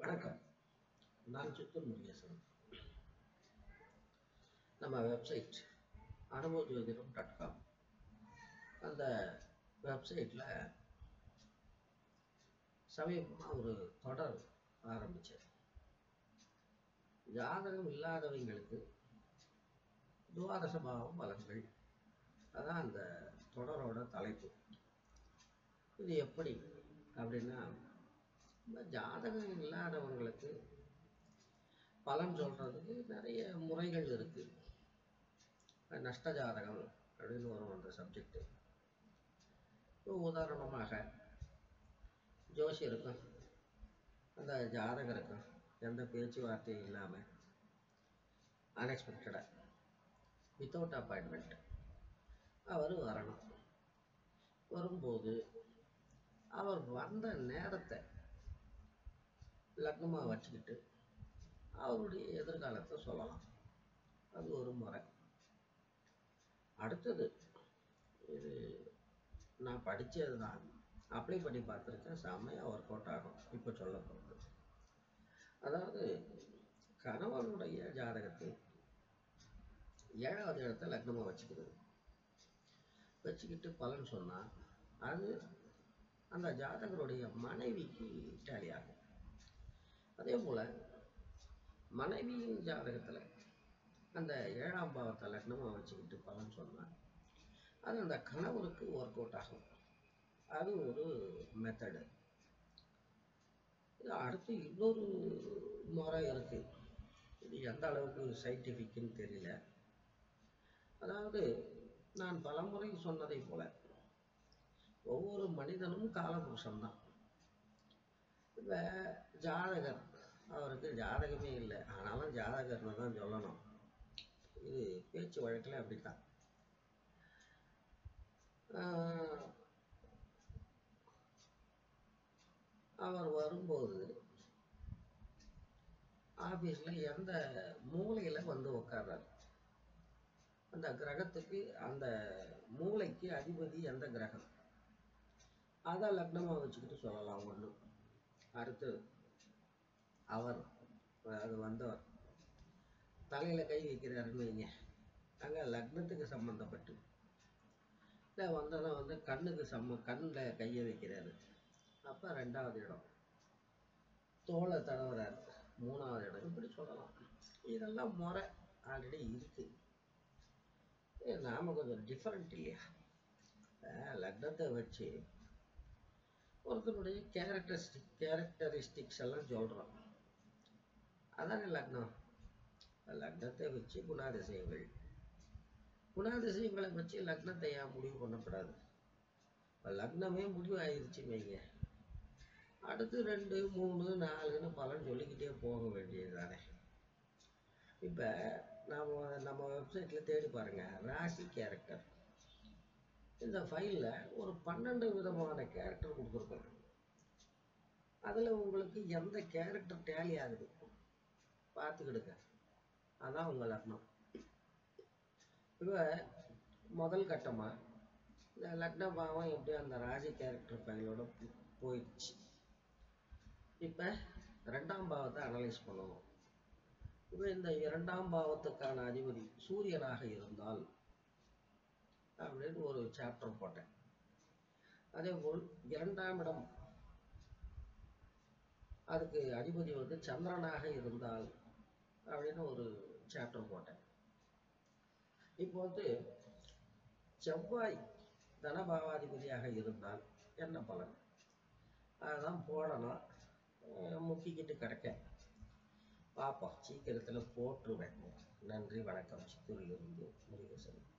வணக்கம் நான் சித்தூர் முருகேசன் நம்ம வெப்சைட் அனுபவ ஜோதிடம் டாட் காம் அந்த வெப்சைட்டில் சமீபமாக ஒரு தொடர் ஆரம்பித்தேன் ஜாதகம் இல்லாதவங்களுக்கு துவாதச பாவம் பலன்கள் அதான் அந்த தொடரோட தலைப்பு இது எப்படி அப்படின்னா இந்த ஜாதகம் இல்லாதவங்களுக்கு பலன் சொல்கிறதுக்கு நிறைய முறைகள் இருக்குது நஷ்ட ஜாதகம் அப்படின்னு வரும் அந்த சப்ஜெக்டு இப்போ உதாரணமாக ஜோசியருக்கும் அந்த ஜாதகருக்கும் எந்த பேச்சுவார்த்தையும் இல்லாமல் அன்எக்ஸ்பெக்டடாக வித்தவுட் அப்பாயின்மெண்ட் அவர் வரணும் வரும்போது அவர் வந்த நேரத்தை லக்னமாக வச்சுக்கிட்டு அவருடைய எதிர்காலத்தை சொல்லலாம் அது ஒரு முறை அடுத்தது இது நான் படித்தது தான் அப்ளை பண்ணி பார்த்துருக்கேன் செம்மையாக ஒர்க் அவுட் ஆகும் இப்போ சொல்ல போகிறது அதாவது கணவனுடைய ஜாதகத்தை ஏழாவது இடத்த லக்னமாக வச்சுக்கிறது வச்சுக்கிட்டு பலன் சொன்னால் அது அந்த ஜாதகருடைய மனைவிக்கு டேலி ஆகும் அதே போல் மனைவியின் ஜாதகத்தில் அந்த ஏழாம் பாவத்தை லக்னமாக வச்சுக்கிட்டு பலன் சொன்னால் அது அந்த கணவருக்கு ஒர்க் அவுட் ஆகும் அது ஒரு மெத்தடு இது அடுத்து இன்னொரு முறை இருக்குது இது எந்த அளவுக்கு சயின்டிஃபிக்னு தெரியல அதாவது நான் பலமுறை சொன்னதை போல ஒவ்வொரு மனிதனும் காலபுருஷன்தான் இப்போ ஜாதகர் அவருக்கு ஜாதகமே இல்லை ஆனாலும் ஜாதகர்னு தான் சொல்லணும் இது பேச்சு வழக்கில் அப்படித்தான் அவர் வரும்போது ஆஃபீஸில் எந்த மூலையில் வந்து உட்கார்றாரு அந்த கிரகத்துக்கு அந்த மூளைக்கு அதிபதி எந்த கிரகம் அதை லக்னமாக வச்சுக்கிட்டு சொல்லலாம் ஒன்று அடுத்து அவர் அது வந்தவர் தலையில் கை வைக்கிறாருன்னு வைங்க அங்கே லக்னத்துக்கு சம்மந்தப்பட்டு இல்லை வந்ததும் வந்து கண்ணுக்கு சம்ம கண்ணில் கையை வைக்கிறாரு அப்போ ரெண்டாவது இடம் தோலை தடவுறாரு மூணாவது இடம் இப்படி சொல்லலாம் இதெல்லாம் முறை ஆல்ரெடி இருக்குது நாம் கொஞ்சம் டிஃப்ரெண்ட் இல்லையா லக்னத்தை வச்சு ஒருத்தனுடைய கேரக்டரிஸ்டிக் கேரக்டரிஸ்டிக்ஸ் எல்லாம் சொல்கிறோம் அதானே லக்னம் லக்னத்தை வச்சு குணாதிசயங்கள் குணாதிசயங்களை வச்சு லக்னத்தை ஏன் முடிவு பண்ணக்கூடாது இப்போ லக்னமே முடிவு ஆயிடுச்சு வைங்க அடுத்து ரெண்டு மூணு நாலுன்னு பலன் சொல்லிக்கிட்டே போக வேண்டியது தானே இப்போ நம்ம நம்ம வெப்சைட்டில் தேடி பாருங்கள் ராசி கேரக்டர் இந்த ஃபைலில் ஒரு பன்னெண்டு விதமான கேரக்டர் கொடுத்துருக்கோம் அதில் உங்களுக்கு எந்த கேரக்டர் டேலி ஆகுது பார்த்துக்கிடுங்க அதான் உங்கள் லக்னம் இப்போ முதல் கட்டமாக இந்த லக்ன பாவம் எப்படி அந்த ராசி கேரக்டர் ஃபைலோட போயிடுச்சு இப்போ ரெண்டாம் பாவத்தை அனலைஸ் பண்ணணும் இப்போ இந்த இரண்டாம் பாவத்துக்கான அதிபதி சூரியனாக இருந்தால் அப்படின்னு ஒரு சாப்டர் போட்டேன் அதே போல் இரண்டாம் இடம் அதுக்கு அதிபதி வந்து சந்திரனாக இருந்தால் அப்படின்னு ஒரு சாப்டர் போட்டேன் இப்போ வந்து செவ்வாய் தனபாவாதிபதியாக இருந்தால் என்ன பலன் அதுதான் போடணும் முக்கிக்கிட்டு கிடக்க பார்ப்போம் சீக்கிரத்தில் போட்டுருவேன் நன்றி வணக்கம் சித்தூரிலிருந்து முருகேசன்